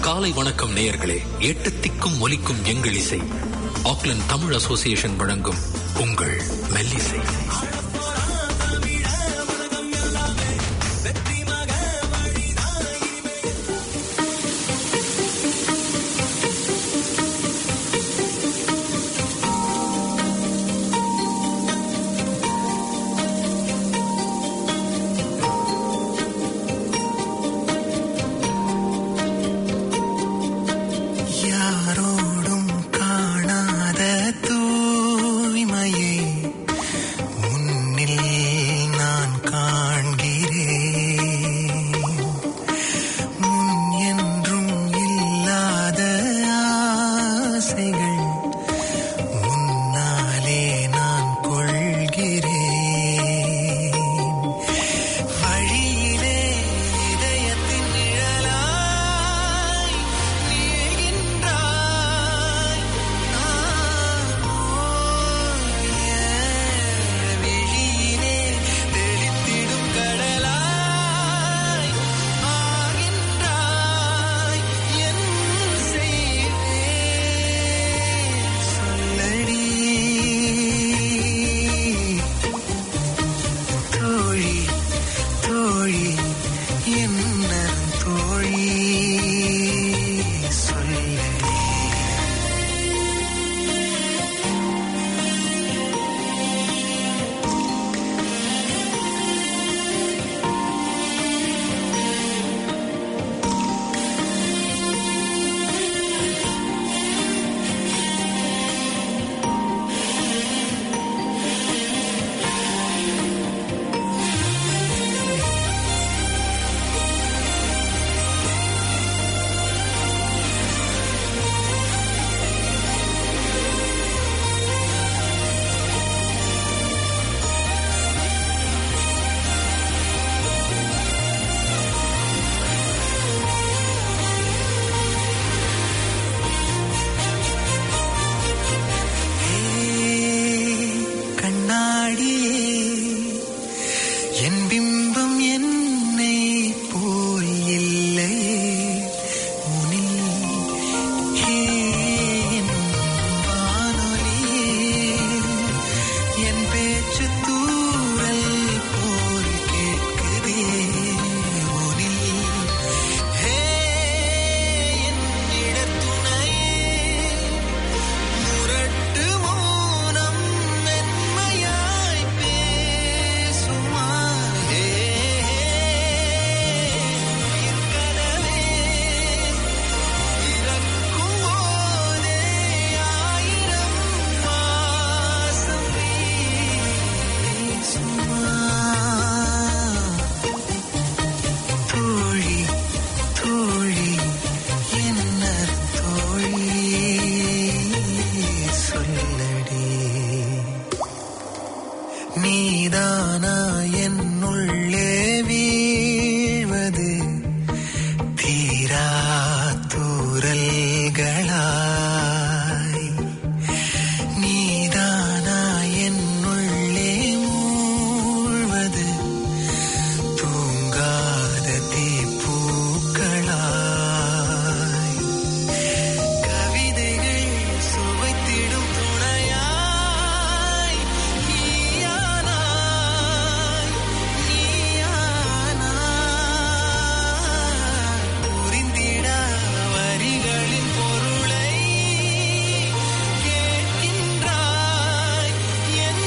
காலை வணக்கம் நேயர்களே எட்டு திக்கும் ஒலிக்கும் எங்கள் இசை ஆக்லண்ட் தமிழ் அசோசியேஷன் வழங்கும் உங்கள் மெல்லிசை யாரோடும் காணாத தூய்மையை உன்னில் நான் காண்கிறேன் முன் என்றும் இல்லாத ஆசைகள் உன்னாலே நான் கொள்கிறேன் வழியிலே இதயத்தின் நிழலாய் நீகின்றாய் நானோ என் விழியிலே தெளித்திடும் கடலாய் ஆகின்றாய் என் செய்வேன் சொல்லடி தோழி தோழி என்ன தோழி சொல்லடி கண்ணாடியே என் பிம்பம் என்னை போல் இல்லையே உனில் ஏன் வானொலியே என் பேச்சு தூரல் போல் கேட்குதே உனில் ஹே என் இடத்துணையே முரட்டு மௌனம் மென்மையாய் பேசுமா ஹே கனவே இறக்கும் போதே ஆயிரம் மாசம் பேசுமா தோழி தோழி என்ன தோழி சொல்லடி நீதானா என்னுள்ளே வீழ்வது தீரா தூரல்களாய் நீதானா என்னுள்ளே மூழ்வது தூங்காத தீப்பூக்களாய் கவிதைகள் சுவைத்திடும் துணையாய் நீயானாய் நீயானாய் புரிந்திடா வரிகளின் பொருளை கேட்கின்றாய் என்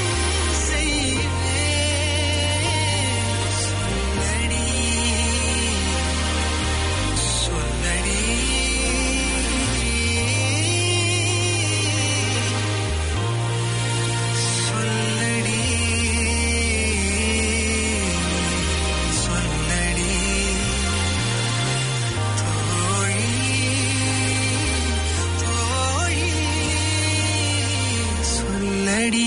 செய்வேன் சொல்லடி சொல்லடி சொல்லடி சொல்லடி தோழி தோழி சொல்லடி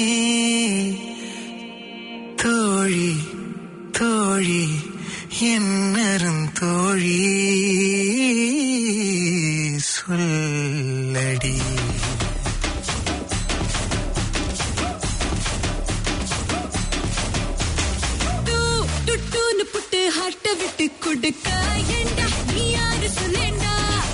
தோழி தோழி என்னரும் தோழி சொல்லடி டூ, டு, டூன்னு புட்டு ஹார்ட்ட விட்டு கொடுக்க ஏண்டா நீ யாரு சொல்லேண்டா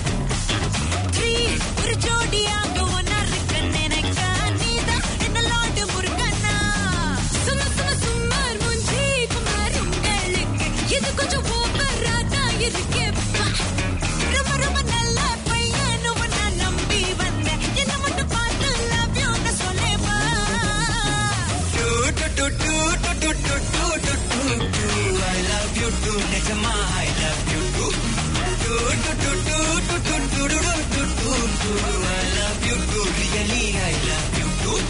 too நிஜமா I love you too Do, do, do, do, do, do, do, do, do, do, do, do. I love you too really I love you too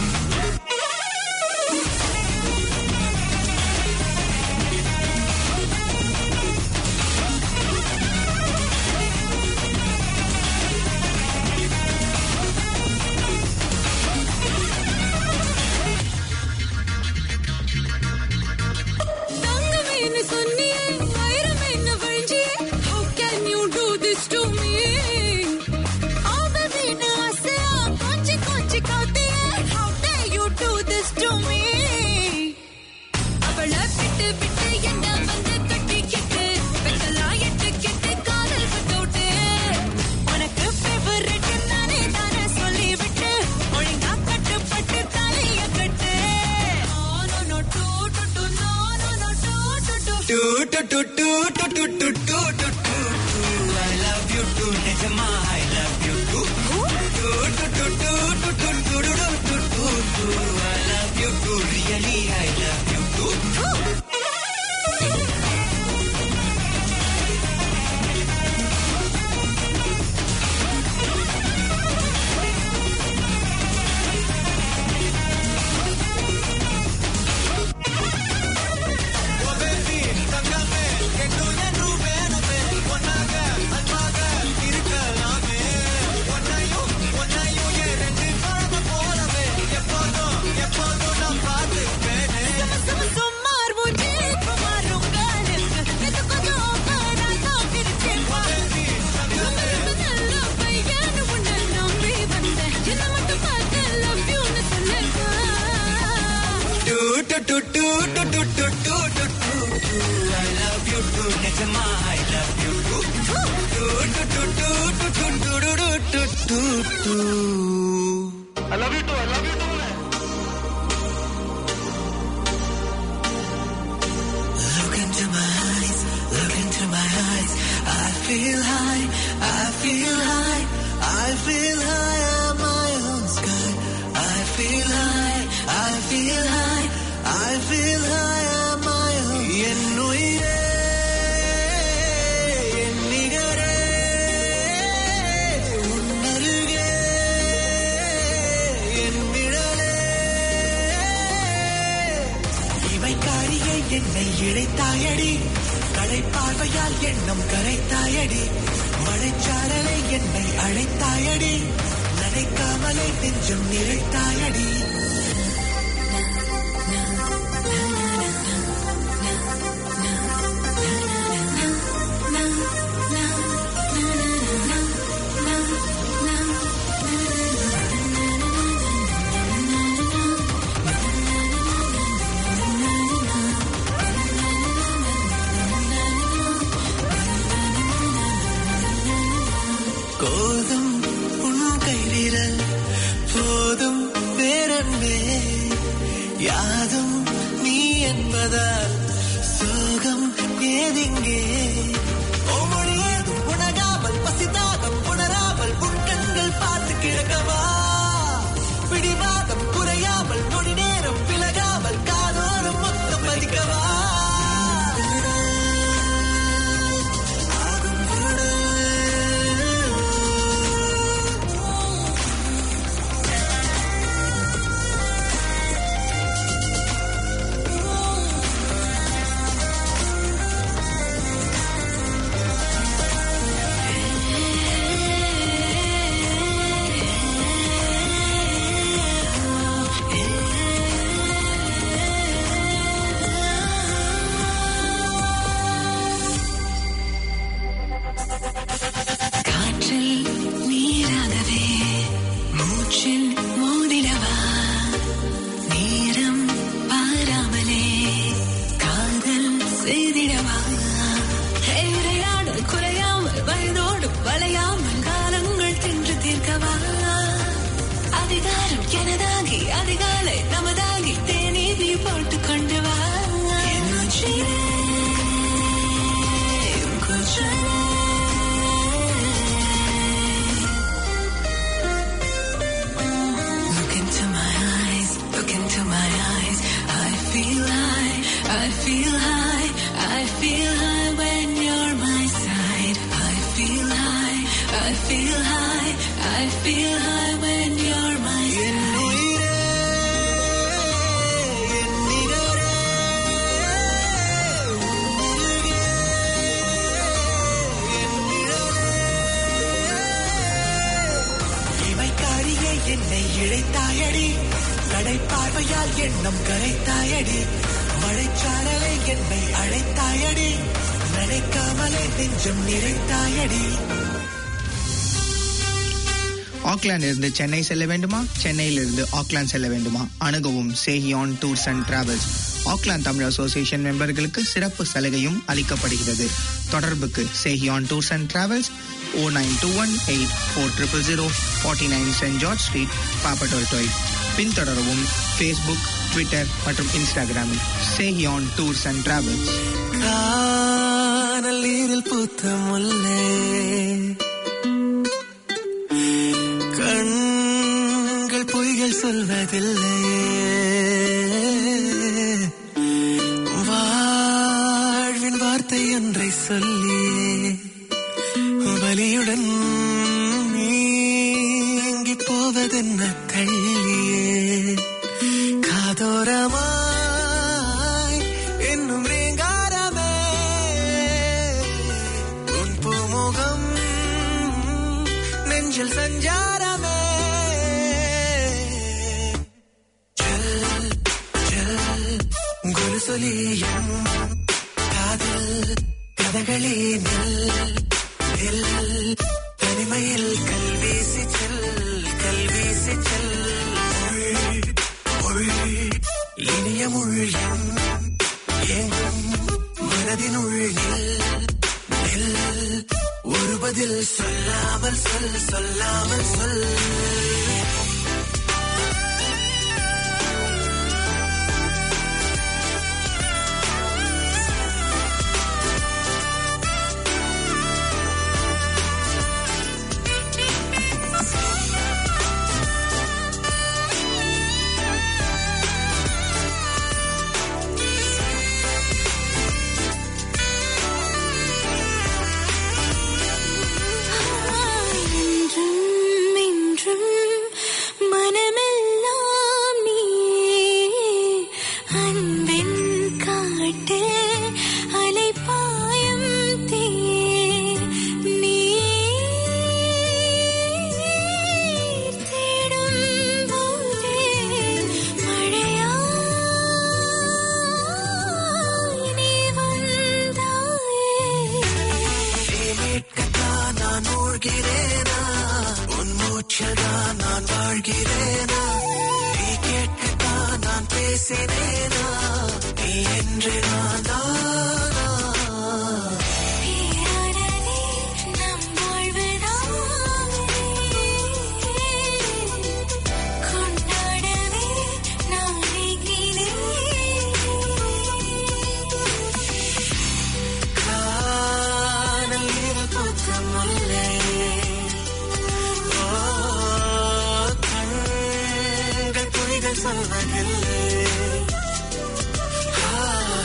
தங்கமேன்னு சொன்னியே, வைரமேன்னு வழிஞ்சியே, how can you do this to me? ஆவதேன்னு ஆசையா, கொஞ்சி கொஞ்சி கவுத்தியே, how dare you do this to me? அவளை விட்டு விட்டு என்ன வந்து கட்டிக்கிட்டு, வெத்தலா எட்டுக்கிட்டு காதல் விட்டுட்டு, உனக்கு favorite நானே தானே சொல்லிவிட்டு, ஒழுங்கா கட்டுப்பட்டு தலைய கட்டு. No, no, no, do, do, do, no, no, no, do, do, do. Do, do, do, do, do, do, do, do, do, do, do. I love you too நிஜமா I love you too Do, do, do, do, do, do, do, do, do, do, do. I love you too really I love you too சும்மா சும்மா சும்மார் மூஞ்சி, குமார் உங்களுக்கு. இது கொஞ்சம் ஓவரா தான் பிரிச்சேப்பா. ரொம்ப ரொம்ப நல்ல பையன்னு உன்னை நம்பி வந்தேன். என்னை மட்டும் பார்த்து love youன்னு சொல்லுப்பா. Do, do, do, do, do, do, do, do, do, do, do. I love you too நிஜமா I love you too Do, do, do, do, do, do, do, do, do, do, do, do. Look into my eyes, look into my eyes. I feel high, I feel high, I feel high on my own sky. I feel high, I feel high, I feel high on my own. என் உயிரே, என் நிகரே, உன்னருகே, என் நிழலே. இமைக்காரியை என்னை இழைத்தாயடி கடை பார்வையால் எண்ணம் கரைத்தாயடி மழைச்சாரலை என்னை அழைத்தாயடி நினைக்காமலே நெஞ்சம் நிறைத்தாயடி கோதும் உன் கைவிரல் போதும் பேரன்பே யாதும் நீ என்பதால் சோகம் ஏதிங்கே ஓமொழியதும் உணராமல் பசிதாகம் உணராமல் உன் கண்கள் பார்த்து கிழக்கவா பிடிவாதம் குறையாமல் நொடி நேரம் விலகாமல் காதோறும் மொத்தம் பதிக்கவா ஆகும் விடு. காற்றில் நீராகவே மூச்சில் மோதிடவா நேரம் பாராமலே காதல் செய்திடவா விளையாடல் குறையாமல் வயதோடு வளையாமல் காலங்கள் தின்று தீர்க்கவா அதிகாரம் எனதாகி அதிகாலை நமதாகி தேநீதி போட்டுக் கொண்டு வா என் உச்சியிலே, உன் குரலே. Look into my eyes, look into my eyes. I feel high, I feel high, I feel high feel high when you're my இமைக்காரியே என்னை இழைத்தாயடி கடை பார்வையால் எண்ணம் கரைத்தாயடி மழைச்சாரலை என்னை அழைத்தாயடி நினைக்காமலே நெஞ்சம் நிறைத்தாயடி ஆக்லாந்து இருந்து சென்னை செல்ல வேண்டுமா சென்னையிலிருந்து ஆக்லாந்து செல்ல வேண்டுமா அணுகவும் Sehiyan tours and travels Auckland Tamil association மெம்பர்களுக்கு சிறப்பு சலுகையும் அளிக்கப்படுகிறது தொடர்புக்கு Sehiyan tours and travels O nine two one eight four triple zero forty nine saint George street Papatoetoe பின்தொடரவும் ஃபேஸ்புக் ட்விட்டர் மற்றும் இன்ஸ்டாகிராமில் சேஹியான் டூர்ஸ் அண்ட் டிராவல்ஸ் கானல் நீரில் பூத்த முல்லே கண்கள் பொய்கள் சொல்வதில்லை வாழ்வின் வார்த்தை ஒன்றை சொல்லி வலியுடன் நீங்கி போவதென்ன தள்ளியே காதோரமாய் என்னும் ரீங்காரமே உன் பூமுகம் நெஞ்சில் சஞ்சாரமே செல் செல் குலுசொலியும் காதல் கதகளி நில் நில் தனிமையில் கல்வீசி செல் கல்வீசி செல் மொழி, மொழி இனிய மொழியும் எங்கும் மனதினுள் நில் நில் ஒரு பதில் சொல்லாமல் சொல் சொல்லாமல் சொல் என்றும் என்றும் மனமெல்லாம் நீயே அன்பின் காட்டு அலைப்பாயும் தீயே நீர் தேடும் போதே மழையாய் நீ வந்தாயே நீ மீட்கத்தான் நான் மூழ்கிறேனா உன் மூச்சில்தான் நான் வாழ்கிறேனா நீ கேட்கத்தான் நான் பேசினேனா நீ என்று நான் தானா பேரானதே நம் வாழ்வுதானே கொண்டாடவே நான் கானல் நீரில் பூத்த முல்லை ஓ, கண்கள் பொய்கள் சொல்வதில்லை ஆ,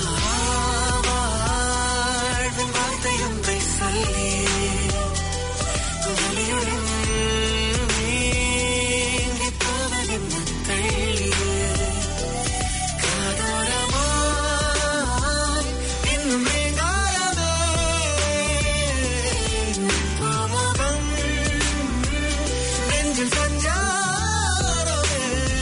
வாழ்வின் வார்த்தை ஒன்றை சொல்லி வலியுடன் நீங்கி போவதென்ன தள்ளியே காதோரமாய் இன்னும் நீங்காரமே பூமுகம் நெஞ்சில் சஞ்சாரமே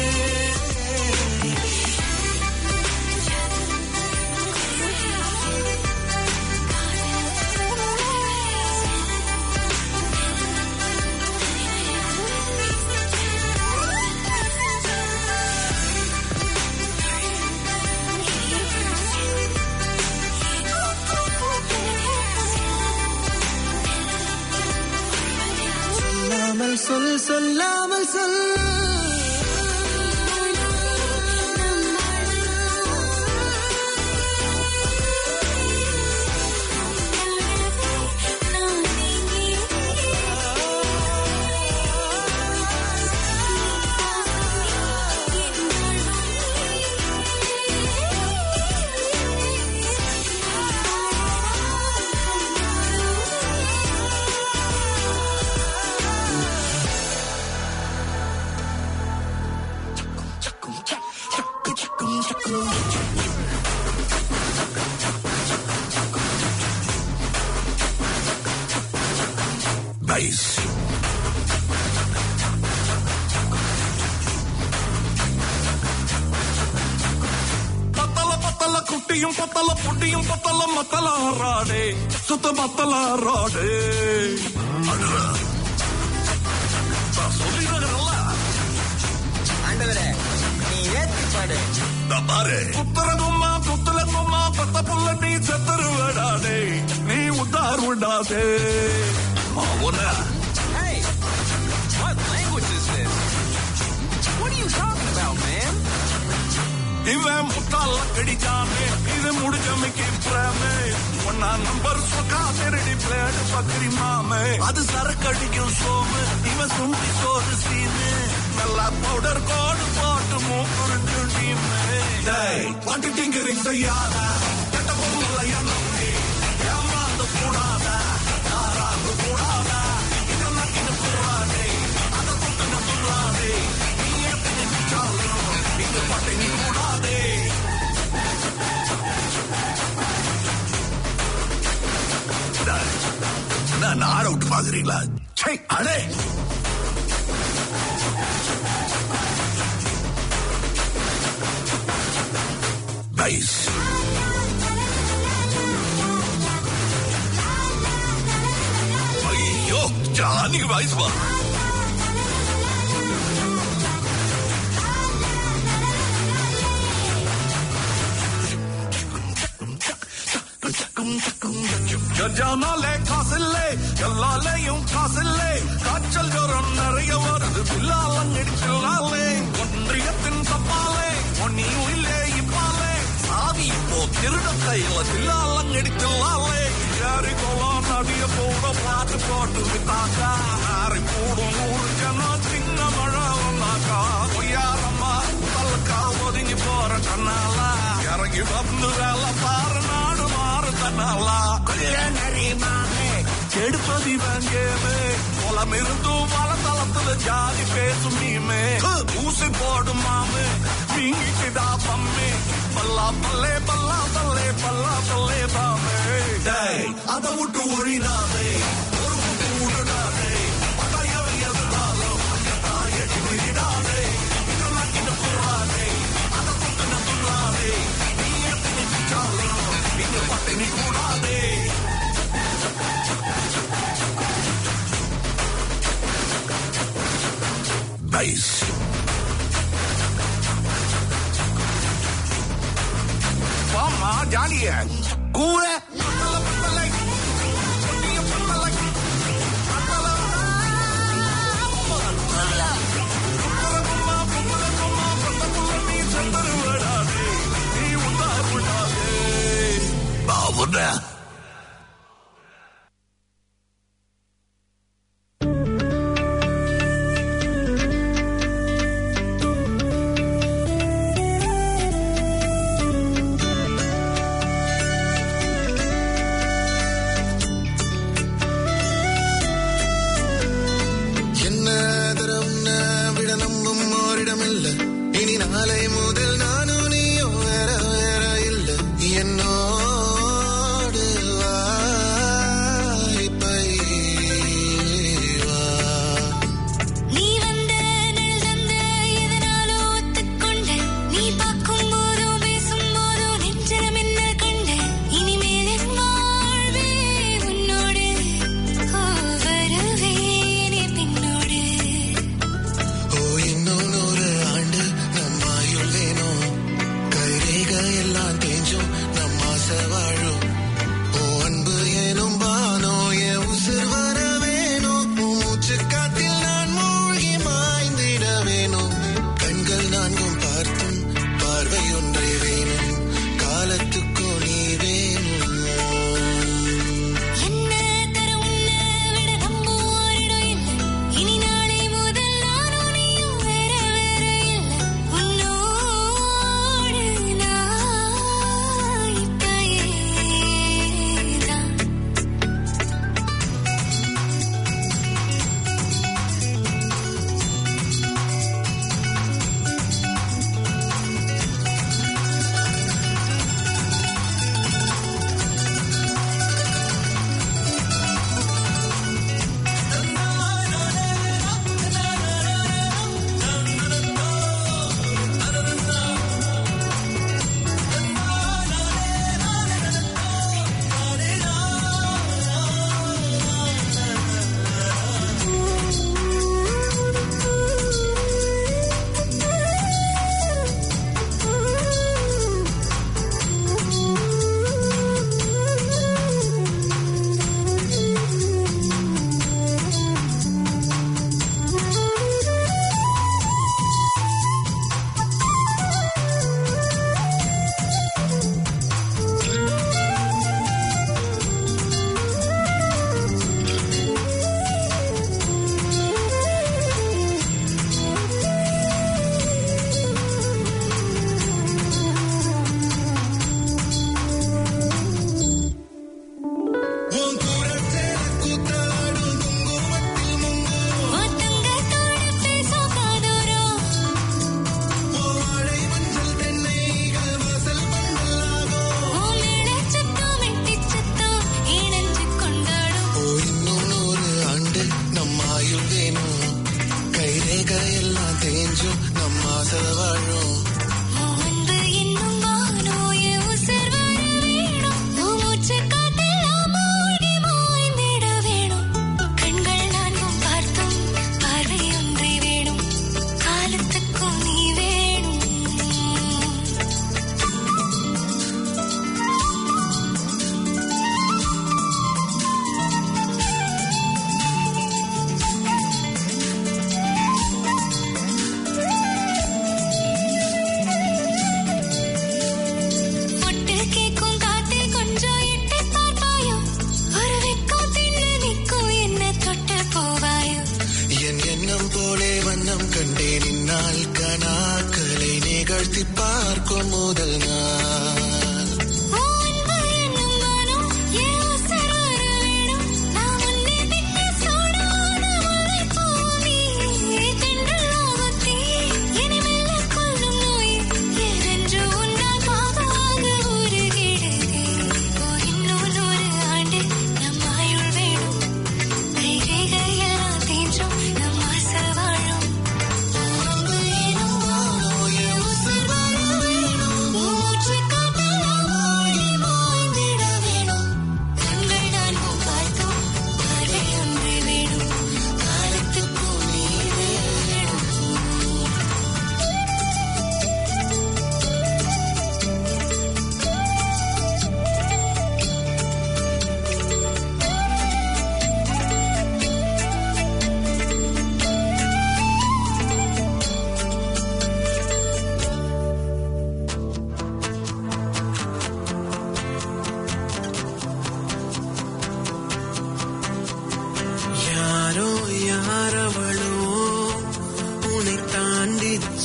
சொல்லாமல் சொல் சொல்லாமல் சொல் Bass. பத்தல பத்தல குட்டியும் பத்தல புட்டியும் பத்தல மத்தல ஆறாடே சுத்த மத்தல ஆறாடே சொல்லிடுறல ஆண்டவரே நீ ஏத்தி பாடு பாரு புத்தரங்கும்மா புத்தலங்கும்மா பத்த புள்ள நீ செத்தரு விடாதே நீ உத்தார் விடாதே ஒன்னு Hey, what language is this? What are you talking about, man? இவன் முட்டாள கடிச்சாமே இது முடிஞ்ச மிக்கி பிரேமே ஒன்னா நம்பர் சொக்கா திருடி பிளேடு பக்கரி மாமே அது சரக்கு அடிக்கும் சோமு இவன் சுண்டி சோறு சீனு நல்லா பவுடர் கோடு போட்டு மூக்குறிஞ்சு டீமே டேய் வண்டி டிங்கரிங் செய்யாத கெட்ட பொருள் நம்பி ஏமாந்து கூடாத யாராவது கூடாத இதெல்லாம் இது கூடாதே அதை கொண்டு நம்புறாதே நீ எப்படி நினைச்சாலும் இங்க பட்டினி கூடாதே நான் ஆட விட்டு பாக்குறீங்களா சை அடே பைஸ் ஐயோ ஜானி வயசு வா கஜானாலே காசில்லே எல்லாலேயும் காசில்லே காய்ச்சல் ஜுரம் நிறைய வருது பில்லாலம் இடிக்கலாலே ஒன்றியத்தின் தப்பாலே ஒன்னியும் இல்லே இப்பாலே சாவி இப்போ திருட கையில பில்லாலம் இடிக்கலாலே யாரி கோலம் நதிய கூட பாட்டு போட்டு வித்தாக்கா யாரி கூடும் நூறு ஜனம் சின்ன மழை வந்தாக்கா பொய்யாரம்மா தல்கா ஒதுங்கி போற கண்ணாலா இறங்கி வந்து வேலை பாரு நாடு மாறு தன்னாலா நரிமானே கெடுப்பதி வாங்கேமே குளம் இருந்தும் வளத்தளத்துல ஜாதி பேசும் நீமே ஊசி போடும் மாமே வீங்கிட்டுடா பம்மே பல்லா பல்லே பல்லா பல்லே பல்லா பல்லே பாமே டேய் அதை விட்டு ஒழினாதே ஒரு குட்டு விடுடாதே பட்டாயம் எதுனாலும் தாயடி விடாதே இதெல்லாம் கிட்ட போறாதே அதை கொண்டு நம்புறாதே நீ எப்படி நினைச்சாலும் இங்க பட்டினி கூடாதே Bass. வாமா ஜாலிய கூற பாவுடா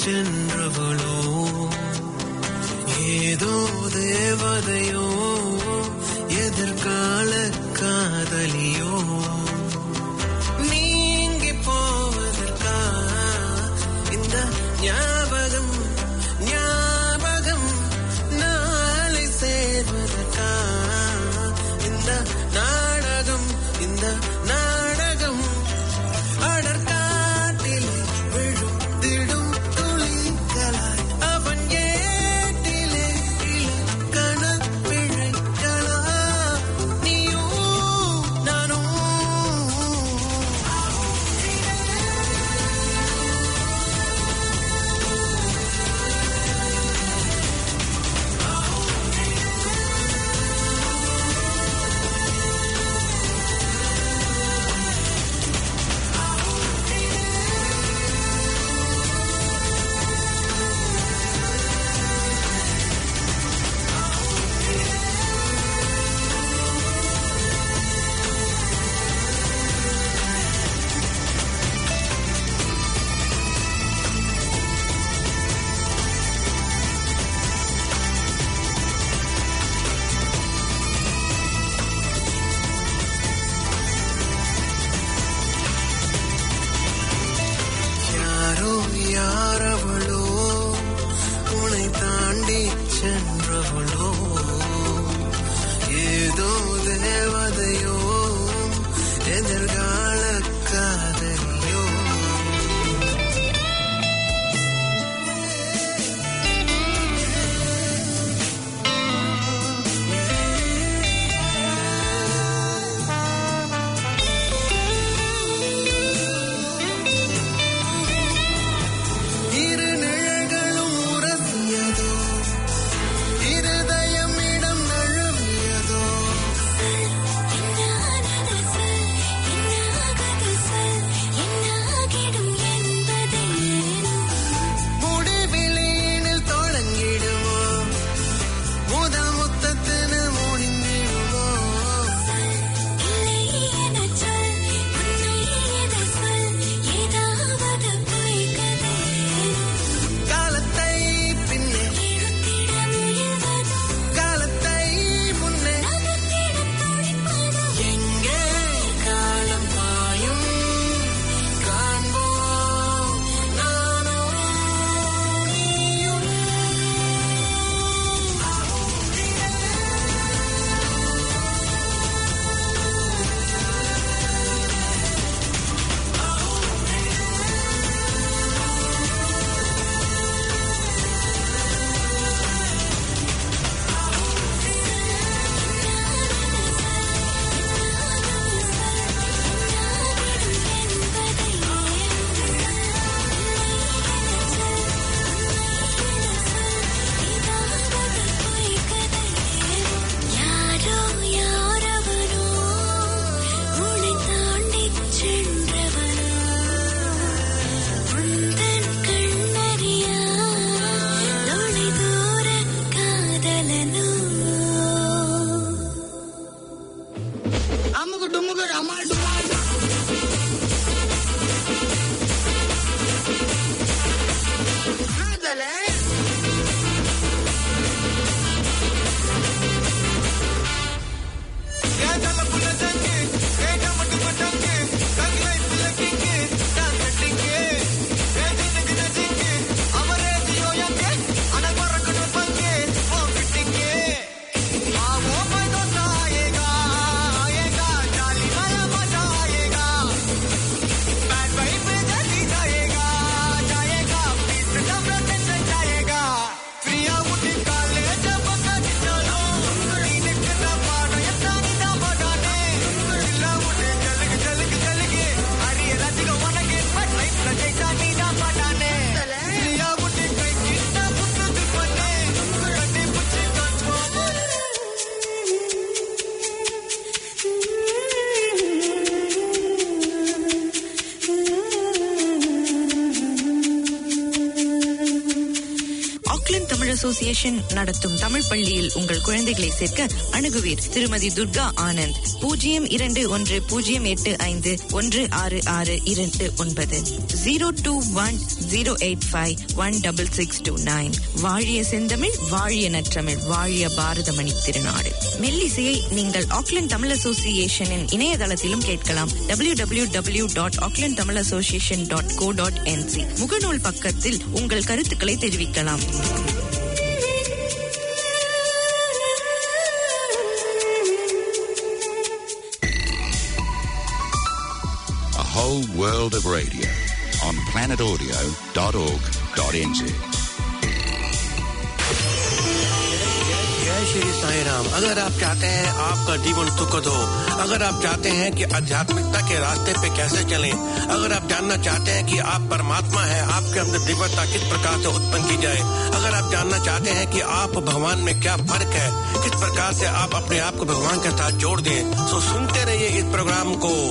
சென்றவளோ ஏதோ தேவதையோ எதிர்கால காதலியோ நீங்கி போவதற்கா இந்த ஞாபகம் ஞாபகம் நாளை சேர்வதற்கா இந்த நாடகம் இந்த நாடகம் அடற்காட்டில் விழுந்திடும் துளிகளாய் அவன் ஏட்டிலே இலக்கண பிழைகளா நீயும் நானும் யாரோ யாரவளோ உன்னை தாண்டி சென்றவளோ ஏதோ தேவதையோ எதிர்கால காதலியோ இரு நிழல்களும் உரசியதோ இருதயம் இடம் நழுவியதோ அசோசியேஷன் நடத்தும் தமிழ் பள்ளியில் உங்கள் குழந்தைகளை சேர்க்க அணுகுவீர் திருமதி துர்கா ஆனந்த் பூஜ்ஜியம் இரண்டு ஒன்று பூஜ்ஜியம் எட்டு ஐந்து ஒன்று ஆறு ஆறு இரண்டு ஒன்பது zero two one zero eight five one double six two nine வாழிய செந்தமிழ் வாழிய நற்றமிழ் வாழிய பாரதமணி திருநாடு மெல்லிசையை நீங்கள் ஆக்லாந்து தமிழ் அசோசியேஷனின் இணையதளத்திலும் கேட்கலாம் W W W dot Auckland Tamil association dot co dot NZ முகநூல் பக்கத்தில் உங்கள் கருத்துக்களை தெரிவிக்கலாம் A whole world of radio on planetaudio.org.nz. जय श्री साई राम अगर आप चाहते हैं आपका जीवन सुखद हो अगर आप चाहते हैं कि आध्यात्मिकता के रास्ते पे कैसे चलें अगर आप जानना चाहते हैं कि आप परमात्मा है आपके अंदर दिव्यता किस प्रकार से उत्पन्न की जाए अगर आप जानना चाहते हैं कि आप भगवान में क्या फर्क है किस प्रकार से आप अपने आप को भगवान के साथ जोड़ दें तो सुनते रहिए इस प्रोग्राम को